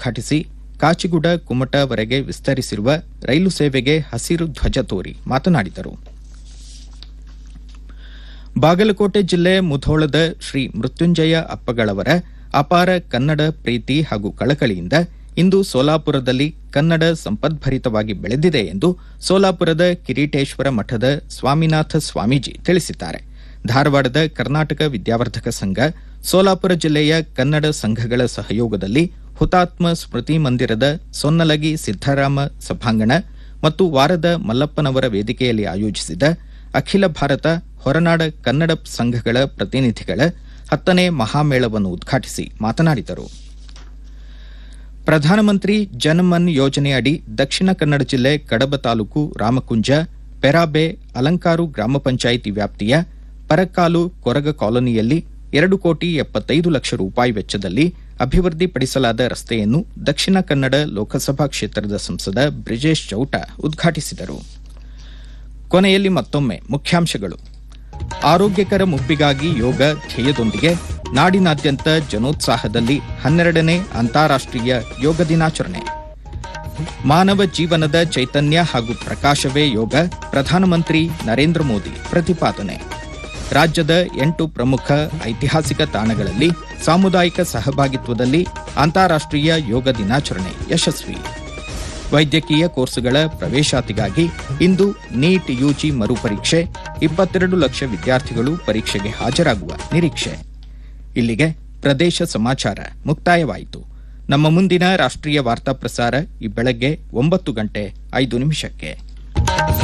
ಉದ್ಘಾಟಿಸಿ ಕಾಚಿಗುಡ ಕುಮಟವರೆಗೆ ವಿಸ್ತರಿಸಿರುವ ರೈಲು ಸೇವೆಗೆ ಹಸಿರು ಧ್ವಜ ತೋರಿ ಮಾತನಾಡಿದರು ಬಾಗಲಕೋಟೆ ಜಿಲ್ಲೆ ಮುಧೋಳದ ಶ್ರೀ ಮೃತ್ಯುಂಜಯ ಅಪ್ಪಗಳವರ ಅಪಾರ ಕನ್ನಡ ಪ್ರೀತಿ ಹಾಗೂ ಕಳಕಳಿಯಿಂದ ಇಂದು ಸೋಲಾಪುರದಲ್ಲಿ ಕನ್ನಡ ಸಂಪದ್ಭರಿತವಾಗಿ ಬೆಳೆದಿದೆ ಎಂದು ಸೋಲಾಪುರದ ಕಿರೀಟೇಶ್ವರ ಮಠದ ಸ್ವಾಮಿನಾಥ ಸ್ವಾಮೀಜಿ ತಿಳಿಸಿದ್ದಾರೆ ಧಾರವಾಡದ ಕರ್ನಾಟಕ ವಿದ್ಯಾವರ್ಧಕ ಸಂಘ ಸೋಲಾಪುರ ಜಿಲ್ಲೆಯ ಕನ್ನಡ ಸಂಘಗಳ ಸಹಯೋಗದಲ್ಲಿ ಹುತಾತ್ಮ ಸ್ಮೃತಿ ಮಂದಿರದ ಸೊನ್ನಲಗಿ ಸಿದ್ದರಾಮ ಸಭಾಂಗಣ ಮತ್ತು ವಾರದ ಮಲ್ಲಪ್ಪನವರ ವೇದಿಕೆಯಲ್ಲಿ ಆಯೋಜಿಸಿದ ಅಖಿಲ ಭಾರತ ಹೊರನಾಡ ಕನ್ನಡ ಸಂಘಗಳ ಪ್ರತಿನಿಧಿಗಳ ಹತ್ತನೇ ಮಹಾಮೇಳವನ್ನು ಉದ್ಘಾಟಿಸಿ ಮಾತನಾಡಿದರು ಪ್ರಧಾನಮಂತ್ರಿ ಜನಮನ್ ಯೋಜನೆಯಡಿ ದಕ್ಷಿಣ ಕನ್ನಡ ಜಿಲ್ಲೆ ಕಡಬ ತಾಲೂಕು ರಾಮಕುಂಜ ಪೆರಾಬೆ ಅಲಂಕಾರು ಗ್ರಾಮ ಪಂಚಾಯಿತಿ ವ್ಯಾಪ್ತಿಯ ಪರಕಾಲು ಕೊರಗ ಕಾಲೋನಿಯಲ್ಲಿ ಎರಡು ಕೋಟಿ ಎಪ್ಪತ್ತೈದು ಲಕ್ಷ ರೂಪಾಯಿ ವೆಚ್ಚದಲ್ಲಿ ಅಭಿವೃದ್ಧಿಪಡಿಸಲಾದ ರಸ್ತೆಯನ್ನು ದಕ್ಷಿಣ ಕನ್ನಡ ಲೋಕಸಭಾ ಕ್ಷೇತ್ರದ ಸಂಸದ ಬ್ರಿಜೇಶ್ ಚೌಟ ಉದ್ಘಾಟಿಸಿದರು ಕೊನೆಯಲ್ಲಿ ಮತ್ತೊಮ್ಮೆ ಮುಖ್ಯಾಂಶಗಳು ಆರೋಗ್ಯಕರ ಮುಪ್ಪಿಗಾಗಿ ಯೋಗ ಧ್ಯೇಯದೊಂದಿಗೆ ನಾಡಿನಾದ್ಯಂತ ಜನೋತ್ಸಾಹದಲ್ಲಿ ಹನ್ನೆರಡನೇ ಅಂತಾರಾಷ್ಟೀಯ ಯೋಗ ದಿನಾಚರಣೆ ಮಾನವ ಜೀವನದ ಚೈತನ್ಯ ಹಾಗೂ ಪ್ರಕಾಶವೇ ಯೋಗ ಪ್ರಧಾನಮಂತ್ರಿ ನರೇಂದ್ರ ಮೋದಿ ಪ್ರತಿಪಾದನೆ ರಾಜ್ಯದ ಎಂಟು ಪ್ರಮುಖ ಐತಿಹಾಸಿಕ ತಾಣಗಳಲ್ಲಿ ಸಾಮುದಾಯಿಕ ಸಹಭಾಗಿತ್ವದಲ್ಲಿ ಅಂತಾರಾಷ್ಟೀಯ ಯೋಗ ದಿನಾಚರಣೆ ಯಶಸ್ವಿ ವೈದ್ಯಕೀಯ ಕೋರ್ಸುಗಳ ಪ್ರವೇಶಾತಿಗಾಗಿ ಇಂದು ನೀಟ್ ಯುಜಿ ಮರುಪರೀಕ್ಷೆ ಇಪ್ಪತ್ತೆರಡು ಲಕ್ಷ ವಿದ್ಯಾರ್ಥಿಗಳು ಪರೀಕ್ಷೆಗೆ ಹಾಜರಾಗುವ ನಿರೀಕ್ಷೆ ಇಲ್ಲಿಗೆ ಪ್ರದೇಶ ಸಮಾಚಾರ ಮುಕ್ತಾಯವಾಯಿತು ನಮ್ಮ ಮುಂದಿನ ರಾಷ್ಟ್ರೀಯ ವಾರ್ತಾ ಪ್ರಸಾರ ಈ ಬೆಳಗ್ಗೆ ಒಂಬತ್ತು ಗಂಟೆ ಐದು ನಿಮಿಷಕ್ಕೆ